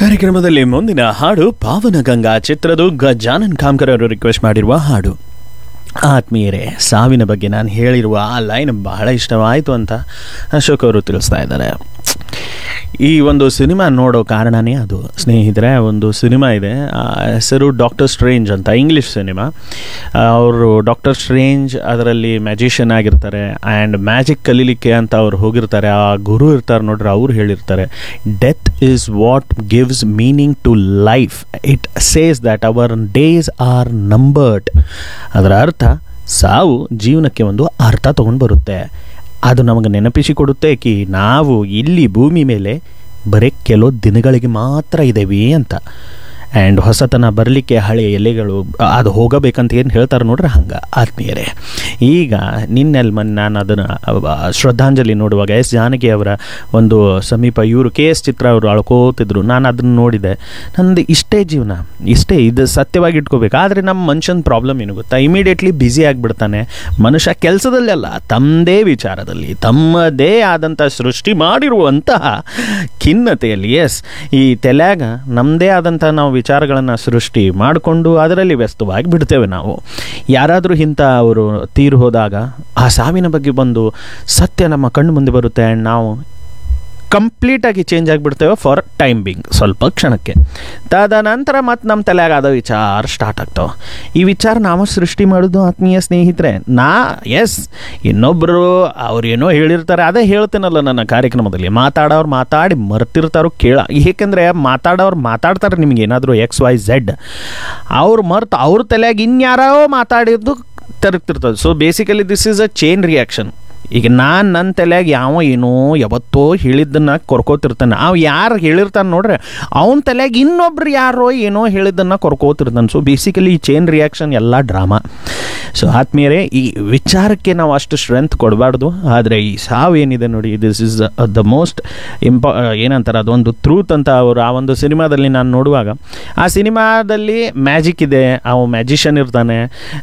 ಕಾರ್ಯಕ್ರಮದಲ್ಲಿ ಮುಂದಿನ ಹಾಡು ಪಾವನ ಗಂಗಾ ಚಿತ್ರದ ಗಜಾನನ್ ಕಾಮ್ಕರ್ ಅವರು ರಿಕ್ವೆಸ್ಟ್ ಮಾಡಿರುವ ಹಾಡು ಆತ್ಮೀಯರೇ ಸಾವಿನ ಬಗ್ಗೆ ನಾನು ಹೇಳಿರುವ ಆ ಲೈನ್ ಬಹಳ ಇಷ್ಟವಾಯಿತು ಅಂತ ಅಶೋಕ್ ಅವರು ತಿಳಿಸ್ತಾ ಇದ್ದಾರೆ ಈ ಒಂದು ಸಿನಿಮಾ ನೋಡೋ ಕಾರಣನೇ ಅದು ಸ್ನೇಹಿತರೆ ಒಂದು ಸಿನಿಮಾ ಇದೆ ಆ ಹೆಸರು ಡಾಕ್ಟರ್ ಸ್ಟ್ರೇಂಜ್ ಅಂತ ಇಂಗ್ಲೀಷ್ ಸಿನಿಮಾ ಅವರು ಡಾಕ್ಟರ್ ಸ್ಟ್ರೇಂಜ್ ಅದರಲ್ಲಿ ಮ್ಯಾಜಿಷಿಯನ್ ಆಗಿರ್ತಾರೆ ಆ್ಯಂಡ್ ಮ್ಯಾಜಿಕ್ ಕಲೀಲಿಕ್ಕೆ ಅಂತ ಅವ್ರು ಹೋಗಿರ್ತಾರೆ ಆ ಗುರು ಇರ್ತಾರೆ ನೋಡ್ರಿ ಅವ್ರು ಹೇಳಿರ್ತಾರೆ death is what gives meaning to life it says that our days are numbered ಅದರ ಅರ್ಥ ಸಾವು ಜೀವನಕ್ಕೆ ಒಂದು ಅರ್ಥ ತೊಗೊಂಡು ಬರುತ್ತೆ ಅದು ನಮಗೆ ನೆನಪಿಸಿಕೊಡುತ್ತೆ ಕಿ ನಾವು ಇಲ್ಲಿ ಭೂಮಿ ಮೇಲೆ ಬರೀ ಕೆಲವು ದಿನಗಳಿಗೆ ಮಾತ್ರ ಇದ್ದೇವೆ ಅಂತ ಆ್ಯಂಡ್ ಹೊಸತನ ಬರಲಿಕ್ಕೆ ಹಳೆಯ ಎಲೆಗಳು ಅದು ಹೋಗಬೇಕಂತ ಏನು ಹೇಳ್ತಾರೆ ನೋಡ್ರಿ ಹಂಗೆ ಆತ್ಮೀಯರೇ ಈಗ ನಿನ್ನೆಲ್ಲಿ ಮೊನ್ನೆ ನಾನು ಅದನ್ನು ಶ್ರದ್ಧಾಂಜಲಿ ನೋಡುವಾಗ ಎಸ್ ಜಾನಕಿ ಅವರ ಒಂದು ಸಮೀಪ ಇವರು ಕೆ ಎಸ್ ಚಿತ್ರ ಅವರು ಅಳ್ಕೋತಿದ್ರು ನಾನು ಅದನ್ನು ನೋಡಿದೆ ನಂದು ಇಷ್ಟೇ ಜೀವನ ಇಷ್ಟೇ ಇದು ಸತ್ಯವಾಗಿ ಇಟ್ಕೋಬೇಕು ಆದರೆ ನಮ್ಮ ಮನುಷ್ಯನ ಪ್ರಾಬ್ಲಮ್ ಏನು ಗೊತ್ತಾ ಇಮಿಡಿಯೇಟ್ಲಿ ಬ್ಯುಸಿ ಆಗಿಬಿಡ್ತಾನೆ ಮನುಷ್ಯ ಕೆಲಸದಲ್ಲೆಲ್ಲ ತಮ್ಮದೇ ವಿಚಾರದಲ್ಲಿ ತಮ್ಮದೇ ಆದಂಥ ಸೃಷ್ಟಿ ಮಾಡಿರುವಂತಹ ಖಿನ್ನತೆಯಲ್ಲಿ ಎಸ್ ಈ ತಲೆಯಾಗ ನಮ್ಮದೇ ಆದಂಥ ನಾವು ವಿಚಾರಗಳನ್ನು ಸೃಷ್ಟಿ ಮಾಡಿಕೊಂಡು ಅದರಲ್ಲಿ ವ್ಯಸ್ತವಾಗಿ ಬಿಡ್ತೇವೆ ನಾವು ಯಾರಾದರೂ ಇಂಥ ಅವರು ತೀರು ಹೋದಾಗ ಆ ಸಾವಿನ ಬಗ್ಗೆ ಬಂದು ಸತ್ಯ ನಮ್ಮ ಕಣ್ಣು ಮುಂದೆ ಬರುತ್ತೆ ಆ್ಯಂಡ್ ನಾವು ಕಂಪ್ಲೀಟಾಗಿ ಚೇಂಜ್ ಆಗಿಬಿಡ್ತೇವೆ ಫಾರ್ ಟೈಮ್ ಬಿಂಗ್ ಸ್ವಲ್ಪ ಕ್ಷಣಕ್ಕೆ ತದನಂತರ ಮತ್ತು ನಮ್ಮ ತಲೆಯಾಗ ಅದ ವಿಚಾರ ಸ್ಟಾರ್ಟ್ ಆಗ್ತಾವೆ ಈ ವಿಚಾರ ನಾವು ಸೃಷ್ಟಿ ಮಾಡೋದು ಆತ್ಮೀಯ ಸ್ನೇಹಿತರೆ ನಾ ಎಸ್ ಇನ್ನೊಬ್ಬರು ಅವ್ರು ಏನೋ ಹೇಳಿರ್ತಾರೆ ಅದೇ ಹೇಳ್ತೇನಲ್ಲ ನನ್ನ ಕಾರ್ಯಕ್ರಮದಲ್ಲಿ ಮಾತಾಡೋರು ಮಾತಾಡಿ ಮರ್ತಿರ್ತಾರೋ ಕೇಳ ಏಕೆಂದರೆ ಮಾತಾಡೋರು ಮಾತಾಡ್ತಾರೆ ನಿಮ್ಗೆ ಏನಾದರೂ ಎಕ್ಸ್ ವೈ ಝೆಡ್ ಅವ್ರು ಮರ್ತು ಅವ್ರ ತಲೆಯಾಗ ಇನ್ಯಾರೋ ಮಾತಾಡಿದ್ದು ತರುತ್ತಿರ್ತದೆ so basically this is a chain reaction ಈಗ ನಾನು ನನ್ನ ತಲೆಯಾಗ ಯಾವ ಏನೋ ಯಾವತ್ತೋ ಹೇಳಿದ್ದನ್ನು ಕೊರ್ಕೋತಿರ್ತಾನೆ ಅವು ಯಾರು ಹೇಳಿರ್ತಾನೆ ನೋಡ್ರಿ ಅವನ ತಲೆಯಾಗ ಇನ್ನೊಬ್ರು ಯಾರೋ ಏನೋ ಹೇಳಿದ್ದನ್ನು ಕೊರ್ಕೋತಿರ್ತಾನೆ ಸೊ ಬೇಸಿಕಲಿ ಈ ಚೈನ್ ರಿಯಾಕ್ಷನ್ ಎಲ್ಲ ಡ್ರಾಮಾ ಸೊ ಆತ್ಮೀಯರೇ ಈ ವಿಚಾರಕ್ಕೆ ನಾವು ಅಷ್ಟು ಸ್ಟ್ರೆಂತ್ ಕೊಡಬಾರ್ದು ಆದರೆ ಈ ಸಾವು ಏನಿದೆ ನೋಡಿ ದಿಸ್ ಇಸ್ ದ ಮೋಸ್ಟ್ ಇಂಪಾ ಏನಂತಾರೆ ಅದೊಂದು ಟ್ರೂತ್ ಅಂತ ಅವರು ಆ ಒಂದು ಸಿನಿಮಾದಲ್ಲಿ ನಾನು ನೋಡುವಾಗ ಆ ಸಿನಿಮಾದಲ್ಲಿ ಮ್ಯಾಜಿಕ್ ಇದೆ ಅವ ಮ್ಯಾಜಿಷಿಯನ್ ಇರ್ತಾನೆ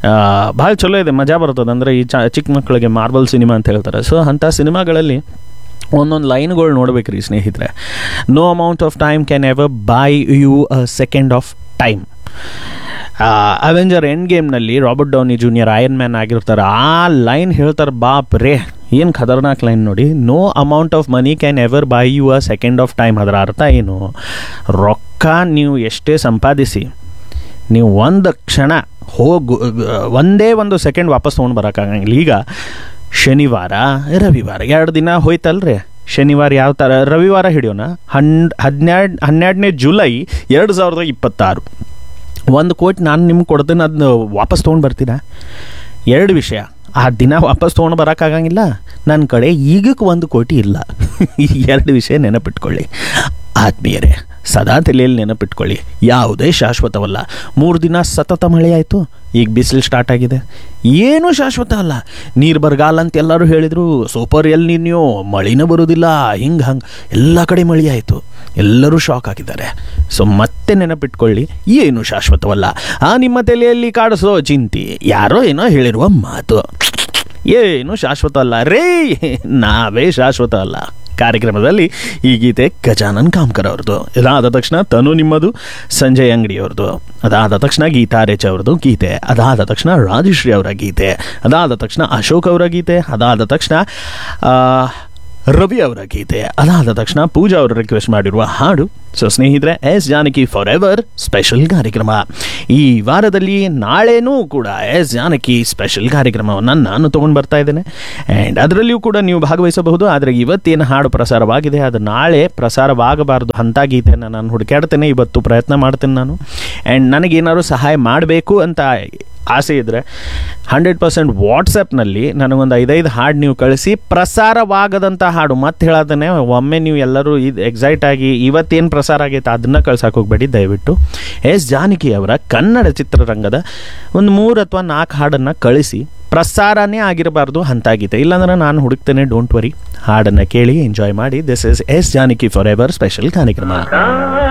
ಭಾಳ ಚಲೋ ಇದೆ ಮಜಾ ಬರ್ತದೆ ಅಂದರೆ ಈ ಚ ಚಿಕ್ಕ ಮಕ್ಕಳಿಗೆ ಮಾರ್ಬಲ್ ಸಿನಿಮಾ ಅಂತ ಹೇಳ್ತಾರೆ ಸೊ ಅಂಥ ಸಿನಿಮಾಗಳಲ್ಲಿ ಒಂದೊಂದು ಲೈನ್ಗಳು ನೋಡ್ಬೇಕ್ರಿ ಸ್ನೇಹಿತರೆ no amount of time can ever buy you a second of time avenger end ಗೇಮ್ನಲ್ಲಿ Robert Downey Junior Iron Man ಆಗಿರ್ತಾರೆ ಆ ಲೈನ್ ಹೇಳ್ತಾರೆ ಬಾಪ್ ರೇ ಏನು ಖತರ್ನಾಕ್ ಲೈನ್ ನೋಡಿ no amount of money can ever buy you a second of time ಅದರ ಅರ್ಥ ಏನು ರೊಕ್ಕ ನೀವು ಎಷ್ಟೇ ಸಂಪಾದಿಸಿ ನೀವು ಒಂದು ಕ್ಷಣ ಹೋಗು ಒಂದೇ ಒಂದು ಸೆಕೆಂಡ್ ವಾಪಸ್ ತೊಗೊಂಡು ಬರೋಕ್ಕಾಗಂಗಿಲ್ಲ ಈಗ ಶನಿವಾರ ರವಿವಾರ ಎರಡು ದಿನ ಹೋಯ್ತಲ್ರಿ ಶನಿವಾರ ಯಾವ ಥರ ರವಿವಾರ ಹಿಡಿಯೋಣ ಹನ್ ಹನ್ನೆರಡು ಹನ್ನೆರಡನೇ ಜುಲೈ ಎರಡು ಸಾವಿರದ ಇಪ್ಪತ್ತಾರು ಒಂದು ಕೋಟಿ ನಾನು ನಿಮ್ಗೆ ಕೊಡ್ತೇನೆ ಅದನ್ನ ವಾಪಸ್ ತೊಗೊಂಡು ಬರ್ತೀರಾ ಎರಡು ವಿಷಯ ಆ ದಿನ ವಾಪಸ್ ತೊಗೊಂಡು ಬರೋಕ್ಕಾಗಂಗಿಲ್ಲ ನನ್ನ ಕಡೆ ಈಗಕ್ಕೆ ಒಂದು ಕೋಟಿ ಇಲ್ಲ ಈ ಎರಡು ವಿಷಯ ನೆನಪಿಟ್ಕೊಳ್ಳಿ ಆತ್ಮೀಯರೇ ಸದಾ ತಲೆಯಲ್ಲಿ ನೆನಪಿಟ್ಕೊಳ್ಳಿ ಯಾವುದೇ ಶಾಶ್ವತವಲ್ಲ ಮೂರು ದಿನ ಸತತ ಮಳೆ ಆಯಿತು ಈಗ ಬಿಸಿಲು ಸ್ಟಾರ್ಟ್ ಆಗಿದೆ ಏನೂ ಶಾಶ್ವತ ಅಲ್ಲ ನೀರು ಬರಗಾಲ ಅಂತ ಎಲ್ಲರೂ ಹೇಳಿದರು ಸೂಪರ್ ಎಲ್ಲಿ ನೀನು ಮಳೆನೂ ಬರೋದಿಲ್ಲ ಹಿಂಗೆ ಹಂಗೆ ಎಲ್ಲ ಕಡೆ ಮಳೆ ಆಯಿತು ಎಲ್ಲರೂ ಶಾಕ್ ಆಗಿದ್ದಾರೆ ಸೊ ಮತ್ತೆ ನೆನಪಿಟ್ಕೊಳ್ಳಿ ಏನು ಶಾಶ್ವತವಲ್ಲ ಆ ನಿಮ್ಮ ತಲೆಯಲ್ಲಿ ಕಾಡಿಸೋ ಚಿಂತೆ ಯಾರೋ ಏನೋ ಹೇಳಿರುವ ಮಾತು ಏನು ಶಾಶ್ವತ ಅಲ್ಲ ರೇ ನಾವೇ ಶಾಶ್ವತ ಅಲ್ಲ ಕಾರ್ಯಕ್ರಮದಲ್ಲಿ ಈ ಗೀತೆ ಗಜಾನನ್ ಕಾಮ್ಕರ್ ಅವ್ರದ್ದು ಇದಾದ ತಕ್ಷಣ ತನು ನಿಮ್ಮದು ಸಂಜಯ್ ಅಂಗಡಿ ಅವ್ರದ್ದು ಅದಾದ ತಕ್ಷಣ ಗೀತಾ ರೇಚ್ ಅವ್ರದ್ದು ಗೀತೆ ಅದಾದ ತಕ್ಷಣ ರಾಜಶ್ರೀ ಅವರ ಗೀತೆ ಅದಾದ ತಕ್ಷಣ ಅಶೋಕ್ ಅವರ ಗೀತೆ ಅದಾದ ತಕ್ಷಣ ರವಿ ಅವರ ಗೀತೆ ಅದಾದ ತಕ್ಷಣ ಪೂಜಾ ಅವರು ರಿಕ್ವೆಸ್ಟ್ ಮಾಡಿರುವ ಹಾಡು ಸೊ ಸ್ನೇಹಿತರೆ S Janaki forever special ಕಾರ್ಯಕ್ರಮ ಈ ವಾರದಲ್ಲಿ ನಾಳೆನೂ ಕೂಡ ಎಸ್ ಜಾನಕಿ ಸ್ಪೆಷಲ್ ಕಾರ್ಯಕ್ರಮವನ್ನು ನಾನು ತೊಗೊಂಡು ಬರ್ತಾ ಇದ್ದೇನೆ ಆ್ಯಂಡ್ ಅದರಲ್ಲಿಯೂ ಕೂಡ ನೀವು ಭಾಗವಹಿಸಬಹುದು ಆದರೆ ಇವತ್ತೇನು ಹಾಡು ಪ್ರಸಾರವಾಗಿದೆ ಅದು ನಾಳೆ ಪ್ರಸಾರವಾಗಬಾರ್ದು ಅಂಥ ಗೀತೆಯನ್ನು ನಾನು ಹುಡುಕಾಡ್ತೇನೆ ಇವತ್ತು ಪ್ರಯತ್ನ ಮಾಡ್ತೇನೆ ನಾನು ಆ್ಯಂಡ್ ನನಗೇನಾದ್ರು ಸಹಾಯ ಮಾಡಬೇಕು ಅಂತ ಆಸೆ ಇದ್ದರೆ ಹಂಡ್ರೆಡ್ ಪರ್ಸೆಂಟ್ ವಾಟ್ಸಪ್ನಲ್ಲಿ ನನಗೊಂದು ಐದೈದು ಹಾಡು ನೀವು ಕಳಿಸಿ ಪ್ರಸಾರವಾಗದಂಥ ಹಾಡು ಮತ್ತೆ ಹೇಳೋದನ್ನೇ ಒಮ್ಮೆ ನೀವು ಎಲ್ಲರೂ ಇದು ಎಕ್ಸೈಟ್ ಆಗಿ ಇವತ್ತೇನು ಪ್ರಸಾರ ಆಗೈತೆ ಅದನ್ನು ಕಳ್ಸಕ್ಕೆ ಹೋಗಬೇಡಿ ದಯವಿಟ್ಟು ಎಸ್ ಜಾನಕಿ ಅವರ ಕನ್ನಡ ಚಿತ್ರರಂಗದ ಒಂದು ಮೂರು ಅಥವಾ ನಾಲ್ಕು ಹಾಡನ್ನು ಕಳಿಸಿ ಪ್ರಸಾರನೇ ಆಗಿರಬಾರ್ದು ಅಂತಾಗಿದೆ ಇಲ್ಲಾಂದ್ರೆ ನಾನು ಹುಡುಕ್ತೇನೆ ಡೋಂಟ್ ವರಿ ಹಾಡನ್ನು ಕೇಳಿ ಎಂಜಾಯ್ ಮಾಡಿ this is S Janaki forever special ಕಾರ್ಯಕ್ರಮ